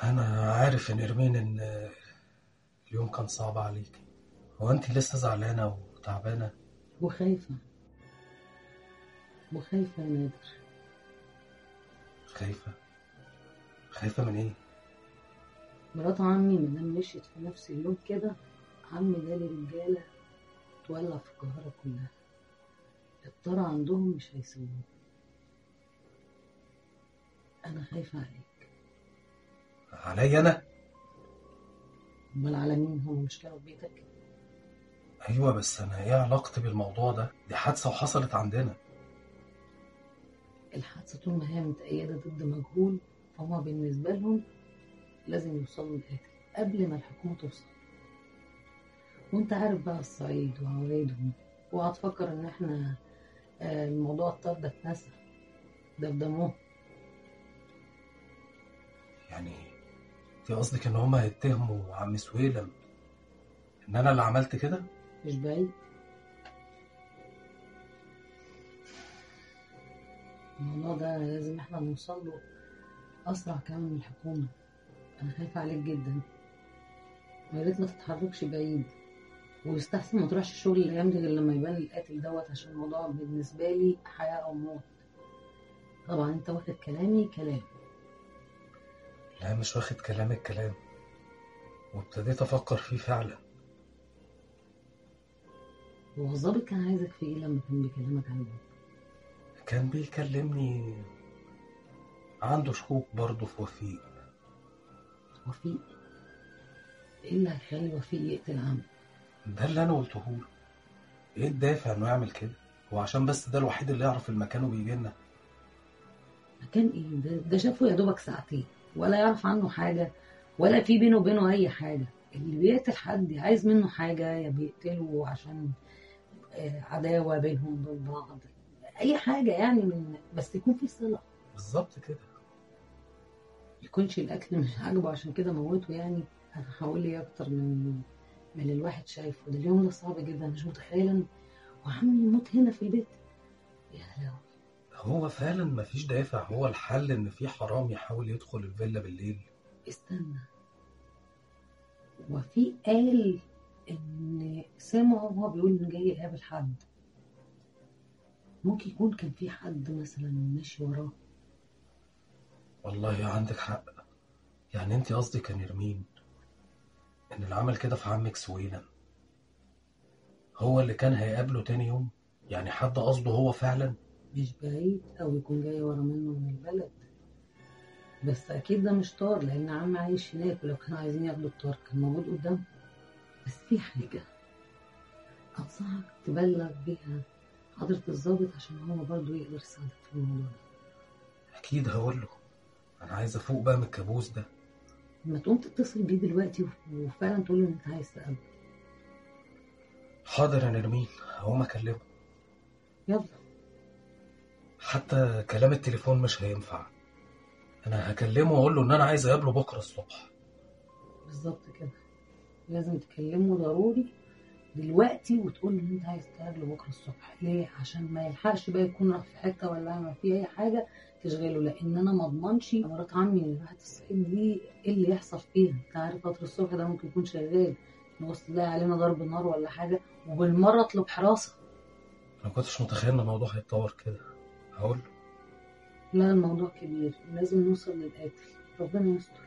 انا عارف يا نرمين ان اليوم كان صعب عليكي هو انت لسه زعلانه وتعبانه وخايفة وخايفة يا نادر خايفه خايفه من ايه مرات عمي مادام مشيت في نفس اليوم كده عمي جالي رجالة تولع في القاهرة كلها الطار عندهم مش هيسووه أنا خايفة عليك عليا انا أمال على مين هم مش كانوا في بيتك ايوه بس انا ايه علاقتي بالموضوع ده دي حادثه وحصلت عندنا الحادثة طول ما هي متأيدة ضد مجهول فهم بالنسبة لهم لازم يوصلوا للقاتل قبل ما الحكومة توصل وانت عارف بقى الصعيد وعوايدهم وهتفكر ان احنا آه، الموضوع الطار ده اتنسى ده في دمهم يعني انت قصدك ان هما هيتهموا عم سويلم ان انا اللي عملت كده مش بعيد الموضوع ده لازم احنا نوصل له اسرع كمان من الحكومة انا خايفة عليك جدا ويا ريت ما تتحركش بعيد ويستحسن ما تروحش الشغل الايام دي غير لما يبان القاتل دوت عشان الموضوع بالنسبة لي حياة او موت طبعا انت واخد كلامي كلام لا مش واخد كلامك كلام وابتديت افكر فيه فعلا هو الظابط كان عايزك في ايه لما كان بيكلمك عن الباب كان بيكلمني عنده شكوك برضه في وفيق وفيق ايه اللي هيخلي وفيق يقتل عمي ده اللي انا قلته له ايه الدافع انه يعمل كده هو عشان بس ده الوحيد اللي يعرف المكان وبيجي لنا مكان ايه ده, ده شافه يا دوبك ساعتين ولا يعرف عنه حاجة ولا في بينه وبينه أي حاجة اللي بيقتل حد عايز منه حاجة يا بيقتله عشان آه، عداوة بينهم وبين بعض أي حاجة يعني من بس يكون في صلة بالظبط كده يكونش الأكل مش عاجبه عشان كده موته يعني أنا هقول لي أكتر من من اللي الواحد شايفه ده اليوم ده صعب جدا مش متخيلة وعمي يموت هنا في البيت يا لهوي هو فعلا مفيش دافع هو الحل ان في حرام يحاول يدخل الفيلا بالليل استنى وفي قال ان سامع وهو بيقول ان جاي يقابل حد ممكن يكون كان في حد مثلا ماشي وراه والله عندك حق يعني انت قصدك يا نرمين ان اللي عمل كده في عمك سويلم هو اللي كان هيقابله تاني يوم يعني حد قصده هو فعلا مش بعيد او يكون جاي ورا منه من البلد بس اكيد ده مش طار لان عم عايش هناك ولو كانوا عايزين ياخدوا الطار كان موجود قدام بس في حاجة انصحك تبلغ بيها حضرة الضابط عشان هو برضه يقدر يساعدك في الموضوع ده اكيد هقول له انا عايز افوق بقى من الكابوس ده لما تقوم تتصل بيه دلوقتي وفعلا تقول له ان انت عايز تقابله حاضر يا نرمين هقوم اكلمه يلا حتى كلام التليفون مش هينفع انا هكلمه واقول له ان انا عايز اقابله بكره الصبح بالظبط كده لازم تكلمه ضروري دلوقتي وتقول له ان انت عايز تقابله بكره الصبح ليه عشان ما يلحقش بقى يكون راح في حته ولا عمل فيه اي حاجه تشغله لان انا ما اضمنش مرات عمي اللي راحت الصعيد دي ايه اللي يحصل فيها انت عارف قطر الصبح ده ممكن يكون شغال نبص تلاقي علينا ضرب نار ولا حاجه وبالمره اطلب حراسه انا كنتش متخيل ان الموضوع هيتطور كده هقول له لا الموضوع كبير لازم نوصل للقاتل ربنا يستر